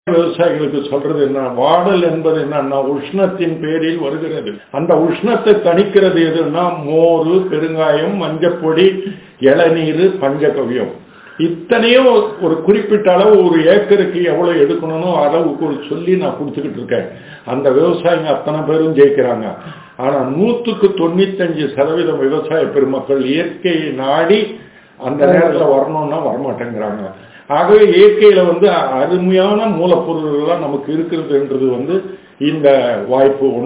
விவசாயிகளுக்கு சொல்றது என்ன வாடல் என்பது என்னன்னா உஷ்ணத்தின் பேரில் வருகிறது அந்த உஷ்ணத்தை தணிக்கிறது எதுன்னா மோர் பெருங்காயம் மஞ்சப்பொடி இளநீர் பஞ்சகவியம் இத்தனையும் ஒரு குறிப்பிட்ட அளவு ஒரு ஏக்கருக்கு எவ்வளவு எடுக்கணும்னு அளவுக்கு ஒரு சொல்லி நான் கொடுத்துக்கிட்டு இருக்கேன் அந்த விவசாயிங்க அத்தனை பேரும் ஜெயிக்கிறாங்க ஆனா நூத்துக்கு தொண்ணூத்தஞ்சு சதவீதம் விவசாய பெருமக்கள் இயற்கையை நாடி அந்த நேரத்துல வரணும்னா வரமாட்டேங்கிறாங்க ஆகவே இயற்கையில வந்து அருமையான மூலப்பொருள்கள் எல்லாம் நமக்கு இருக்கிறதுன்றது வந்து இந்த வாய்ப்பு